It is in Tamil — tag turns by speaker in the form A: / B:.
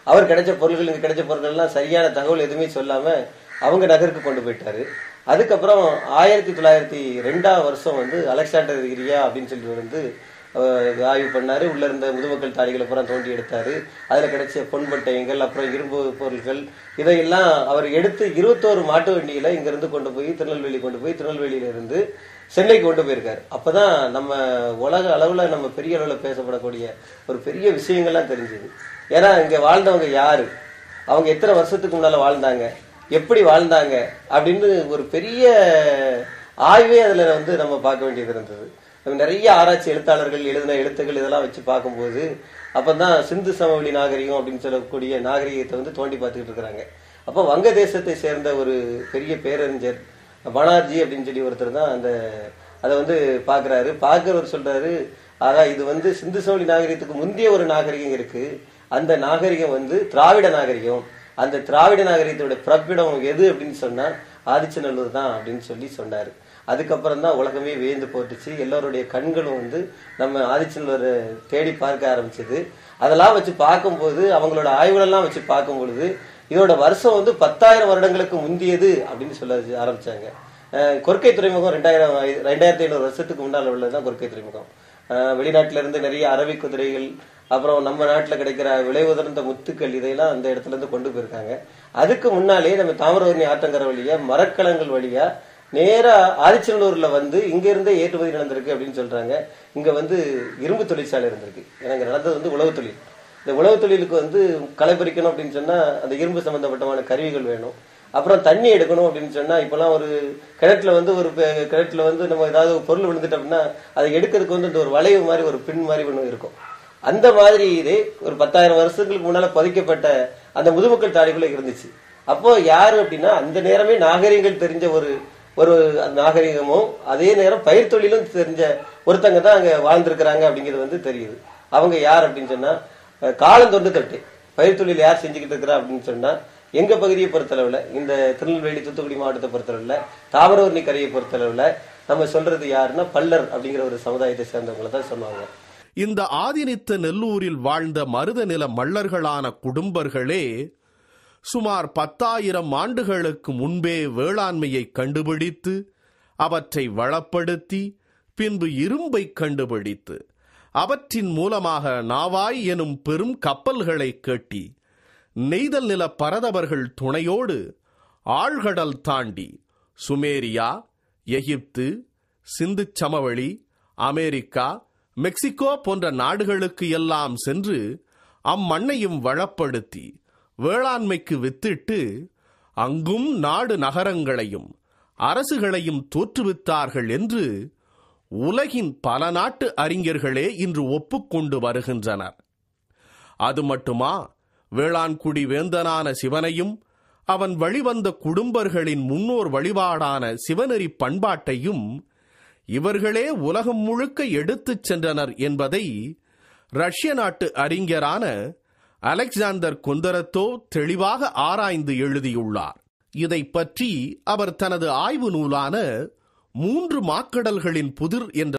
A: அவர் கிடைச்ச பொருள்கள் இங்க கிடைச்ச பொருட்கள்லாம் சரியான தகவல் எதுவுமே சொல்லாம அவங்க நகருக்கு கொண்டு போயிட்டாரு அதுக்கப்புறம் ஆயிரத்தி தொள்ளாயிரத்தி ரெண்டாம் வருஷம் வந்து அலெக்சாண்டர் கிரியா அப்படின்னு சொல்லி வந்து அஹ், ஆய்வு பண்ணாரு உள்ள இருந்த முதுமக்கள் தாடிகளை பூரா தோண்டி எடுத்தாரு அதுல கிடைச்ச பொன்பட்டயங்கள் அப்புறம் இரும்பு பொருட்கள் இதையெல்லாம் அவர் எடுத்து இருபத்தோரு மாட்டு வண்டியில இங்க இருந்து கொண்டு போய் திருநெல்வேலி கொண்டு போய் திருநெல்வேலியில இருந்து சென்னைக்கு கொண்டு போயிருக்காரு அப்பதான் நம்ம உலக அளவுல நம்ம பெரிய அளவுல பேசப்படக்கூடிய ஒரு பெரிய விஷயங்கள்லாம் தெரிஞ்சது ஏன்னா இங்க வாழ்ந்தவங்க யாரு அவங்க எத்தனை வருஷத்துக்கு முன்னால வாழ்ந்தாங்க எப்படி வாழ்ந்தாங்க அப்படின்னு ஒரு பெரிய ஆய்வே அதுல வந்து நம்ம பார்க்க வேண்டியது இருந்தது நம்ம நிறைய ஆராய்ச்சி எழுத்தாளர்கள் எழுதின எழுத்துக்கள் இதெல்லாம் வச்சு பார்க்கும்போது அப்பதான் சிந்து சமவெளி நாகரிகம் அப்படின்னு சொல்லக்கூடிய நாகரிகத்தை வந்து தோண்டி பார்த்துக்கிட்டு இருக்கிறாங்க அப்போ வங்க தேசத்தை சேர்ந்த ஒரு பெரிய பேரறிஞர் பனார்ஜி அப்படின்னு சொல்லி ஒருத்தர் தான் அந்த அதை வந்து பார்க்கறாரு பார்க்கறவர் சொல்றாரு ஆகா இது வந்து சிந்து சமவெளி நாகரிகத்துக்கு முந்தைய ஒரு நாகரிகம் இருக்கு அந்த நாகரிகம் வந்து திராவிட நாகரிகம் அந்த திராவிட நாகரிகத்தோட பிறப்பிடம் எது அப்படின்னு சொன்னா ஆதிச்சநல்லூர் தான் அப்படின்னு சொல்லி சொன்னாரு அதுக்கப்புறம் தான் உலகமே வியந்து போட்டுச்சு எல்லாருடைய கண்களும் வந்து நம்ம ஆதிச்சநல்லூரை தேடி பார்க்க ஆரம்பிச்சது அதெல்லாம் வச்சு பார்க்கும்போது அவங்களோட ஆய்வுகளெல்லாம் வச்சு பார்க்கும் பொழுது இதோட வருஷம் வந்து பத்தாயிரம் வருடங்களுக்கு முந்தியது அப்படின்னு சொல்ல ஆரம்பிச்சாங்க அஹ் கொர்க்கை துறைமுகம் ரெண்டாயிரம் ரெண்டாயிரத்தி ஐநூறு வருஷத்துக்கு முன்னால் உள்ளதுதான் கொர்க்கை துறைமுகம் அஹ் வெளிநாட்டுல இருந்து நிறைய அரபி குதிரைகள் அப்புறம் நம்ம நாட்டுல கிடைக்கிற விலை உதர்ந்த முத்துக்கள் இதையெல்லாம் அந்த இடத்துல இருந்து கொண்டு போயிருக்காங்க அதுக்கு முன்னாலே நம்ம தாமிரபரணி ஆற்றங்கரை வழியா மரக்கலங்கள் வழியா நேரா ஆதிச்சநல்லூர்ல வந்து இங்க இருந்தே ஏற்றுமதி நடந்திருக்கு அப்படின்னு சொல்றாங்க இங்க வந்து இரும்பு தொழிற்சாலை இருந்திருக்கு எனக்கு நடந்தது வந்து உழவு தொழில் இந்த உழவு தொழிலுக்கு வந்து களை பறிக்கணும் அப்படின்னு சொன்னா அந்த இரும்பு சம்பந்தப்பட்டமான கருவிகள் வேணும் அப்புறம் தண்ணி எடுக்கணும் அப்படின்னு சொன்னா இப்பெல்லாம் ஒரு கிணற்றுல வந்து ஒரு பெ- கிணற்றுல வந்து நம்ம ஏதாவது ஒரு பொருள் விழுந்துட்டு அப்படின்னா அதை எடுக்கிறதுக்கு வந்து இந்த ஒரு வளைவு மாதிரி ஒரு பின் மாதிரி ஒன்று இருக்கும் அந்த மாதிரி இது ஒரு பத்தாயிரம் வருஷங்களுக்கு முன்னால பதிக்கப்பட்ட அந்த முதுமக்கள் தாடிக்குள்ள இருந்துச்சு அப்போ யாரு அப்படின்னா அந்த நேரமே நாகரிகங்கள் தெரிஞ்ச ஒரு ஒரு நாகரிகமும் அதே நேரம் பயிர் தொழிலும் தெரிஞ்ச ஒருத்தங்க தான் அங்க வாழ்ந்திருக்கிறாங்க அப்படிங்கிறது வந்து தெரியுது அவங்க யார் அப்படின்னு சொன்னா அஹ், காலம் தொண்டு தட்டு பயிர் தொழில் யார் செஞ்சுக்கிட்டு இருக்கிறா அப்படின்னு சொன்னா எங்க பகுதியை பொறுத்தளவுல இந்த திருநெல்வேலி தூத்துக்குடி மாவட்டத்தை பொறுத்தளவுல தாமிரவர்ணி கரையை பொறுத்தளவுல நம்ம சொல்றது யாருன்னா பல்லர் அப்படிங்கிற ஒரு சமுதாயத்தை சேர்ந்தவங்கள தான் சொன்னாங்க
B: இந்த ஆதினித்த நெல்லூரில் வாழ்ந்த மருதநில மல்லர்களான குடும்பர்களே சுமார் பத்தாயிரம் ஆண்டுகளுக்கு முன்பே வேளாண்மையை கண்டுபிடித்து அவற்றை வளப்படுத்தி பின்பு இரும்பை கண்டுபிடித்து அவற்றின் மூலமாக நாவாய் எனும் பெரும் கப்பல்களை கட்டி நெய்தல் நில பரதவர்கள் துணையோடு ஆழ்கடல் தாண்டி சுமேரியா எகிப்து சிந்து சமவெளி அமெரிக்கா மெக்சிகோ போன்ற நாடுகளுக்கு எல்லாம் சென்று அம்மண்ணையும் வளப்படுத்தி வேளாண்மைக்கு வித்திட்டு அங்கும் நாடு நகரங்களையும் அரசுகளையும் தோற்றுவித்தார்கள் என்று உலகின் பல நாட்டு அறிஞர்களே இன்று ஒப்புக்கொண்டு வருகின்றனர் அது மட்டுமா வேளாண்குடி வேந்தனான சிவனையும் அவன் வழிவந்த குடும்பர்களின் முன்னோர் வழிபாடான சிவநெறி பண்பாட்டையும் இவர்களே உலகம் முழுக்க எடுத்துச் சென்றனர் என்பதை ரஷ்ய நாட்டு அறிஞரான அலெக்சாந்தர் கொந்தரத்தோ தெளிவாக ஆராய்ந்து எழுதியுள்ளார் இதை பற்றி அவர் தனது ஆய்வு நூலான மூன்று மாக்கடல்களின் புதிர் என்ற